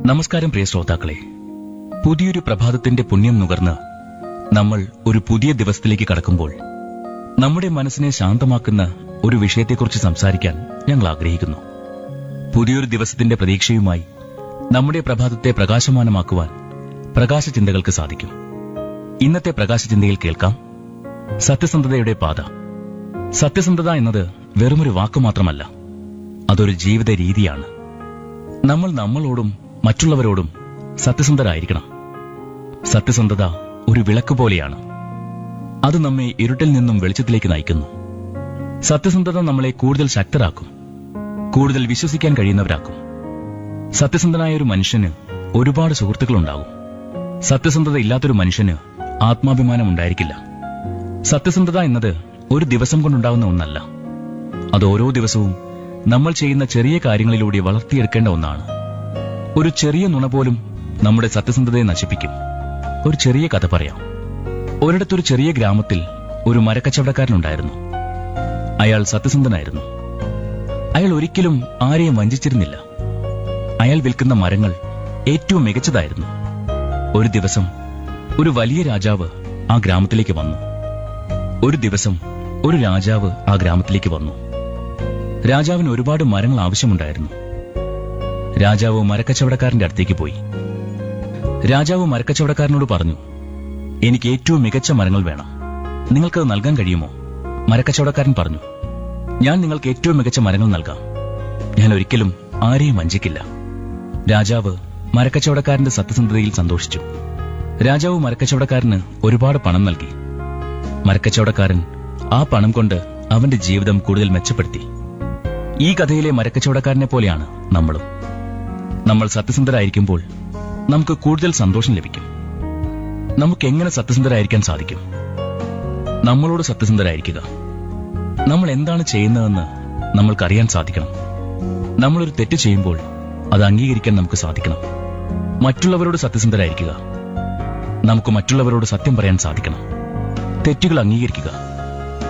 നമസ്കാരം പ്രിയ ശ്രോതാക്കളെ പുതിയൊരു പ്രഭാതത്തിന്റെ പുണ്യം നുകർന്ന് നമ്മൾ ഒരു പുതിയ ദിവസത്തിലേക്ക് കടക്കുമ്പോൾ നമ്മുടെ മനസ്സിനെ ശാന്തമാക്കുന്ന ഒരു വിഷയത്തെക്കുറിച്ച് സംസാരിക്കാൻ ഞങ്ങൾ ആഗ്രഹിക്കുന്നു പുതിയൊരു ദിവസത്തിന്റെ പ്രതീക്ഷയുമായി നമ്മുടെ പ്രഭാതത്തെ പ്രകാശമാനമാക്കുവാൻ പ്രകാശചിന്തകൾക്ക് സാധിക്കും ഇന്നത്തെ പ്രകാശചിന്തയിൽ കേൾക്കാം സത്യസന്ധതയുടെ പാത സത്യസന്ധത എന്നത് വെറുമൊരു വാക്ക് മാത്രമല്ല അതൊരു ജീവിത രീതിയാണ് നമ്മൾ നമ്മളോടും മറ്റുള്ളവരോടും സത്യസന്ധരായിരിക്കണം സത്യസന്ധത ഒരു വിളക്ക് പോലെയാണ് അത് നമ്മെ ഇരുട്ടിൽ നിന്നും വെളിച്ചത്തിലേക്ക് നയിക്കുന്നു സത്യസന്ധത നമ്മളെ കൂടുതൽ ശക്തരാക്കും കൂടുതൽ വിശ്വസിക്കാൻ കഴിയുന്നവരാക്കും സത്യസന്ധനായ ഒരു മനുഷ്യന് ഒരുപാട് സുഹൃത്തുക്കളുണ്ടാകും സത്യസന്ധത ഇല്ലാത്തൊരു മനുഷ്യന് ആത്മാഭിമാനം ഉണ്ടായിരിക്കില്ല സത്യസന്ധത എന്നത് ഒരു ദിവസം കൊണ്ടുണ്ടാകുന്ന ഒന്നല്ല അത് ഓരോ ദിവസവും നമ്മൾ ചെയ്യുന്ന ചെറിയ കാര്യങ്ങളിലൂടെ വളർത്തിയെടുക്കേണ്ട ഒന്നാണ് ഒരു ചെറിയ നുണ പോലും നമ്മുടെ സത്യസന്ധതയെ നശിപ്പിക്കും ഒരു ചെറിയ കഥ പറയാം ഒരിടത്തൊരു ചെറിയ ഗ്രാമത്തിൽ ഒരു മരക്കച്ചവടക്കാരനുണ്ടായിരുന്നു അയാൾ സത്യസന്ധനായിരുന്നു അയാൾ ഒരിക്കലും ആരെയും വഞ്ചിച്ചിരുന്നില്ല അയാൾ വിൽക്കുന്ന മരങ്ങൾ ഏറ്റവും മികച്ചതായിരുന്നു ഒരു ദിവസം ഒരു വലിയ രാജാവ് ആ ഗ്രാമത്തിലേക്ക് വന്നു ഒരു ദിവസം ഒരു രാജാവ് ആ ഗ്രാമത്തിലേക്ക് വന്നു രാജാവിന് ഒരുപാട് മരങ്ങൾ ആവശ്യമുണ്ടായിരുന്നു രാജാവ് മരക്കച്ചവടക്കാരന്റെ അടുത്തേക്ക് പോയി രാജാവ് മരക്കച്ചവടക്കാരനോട് പറഞ്ഞു എനിക്ക് ഏറ്റവും മികച്ച മരങ്ങൾ വേണം നിങ്ങൾക്കത് നൽകാൻ കഴിയുമോ മരക്കച്ചവടക്കാരൻ പറഞ്ഞു ഞാൻ നിങ്ങൾക്ക് ഏറ്റവും മികച്ച മരങ്ങൾ നൽകാം ഞാൻ ഒരിക്കലും ആരെയും വഞ്ചിക്കില്ല രാജാവ് മരക്കച്ചവടക്കാരന്റെ സത്യസന്ധതയിൽ സന്തോഷിച്ചു രാജാവ് മരക്കച്ചവടക്കാരന് ഒരുപാട് പണം നൽകി മരക്കച്ചവടക്കാരൻ ആ പണം കൊണ്ട് അവന്റെ ജീവിതം കൂടുതൽ മെച്ചപ്പെടുത്തി ഈ കഥയിലെ മരക്കച്ചവടക്കാരനെ പോലെയാണ് നമ്മളും നമ്മൾ സത്യസന്ധരായിരിക്കുമ്പോൾ നമുക്ക് കൂടുതൽ സന്തോഷം ലഭിക്കും നമുക്ക് എങ്ങനെ സത്യസന്ധരായിരിക്കാൻ സാധിക്കും നമ്മളോട് സത്യസന്ധരായിരിക്കുക നമ്മൾ എന്താണ് ചെയ്യുന്നതെന്ന് നമ്മൾക്കറിയാൻ സാധിക്കണം നമ്മളൊരു തെറ്റ് ചെയ്യുമ്പോൾ അത് അംഗീകരിക്കാൻ നമുക്ക് സാധിക്കണം മറ്റുള്ളവരോട് സത്യസന്ധരായിരിക്കുക നമുക്ക് മറ്റുള്ളവരോട് സത്യം പറയാൻ സാധിക്കണം തെറ്റുകൾ അംഗീകരിക്കുക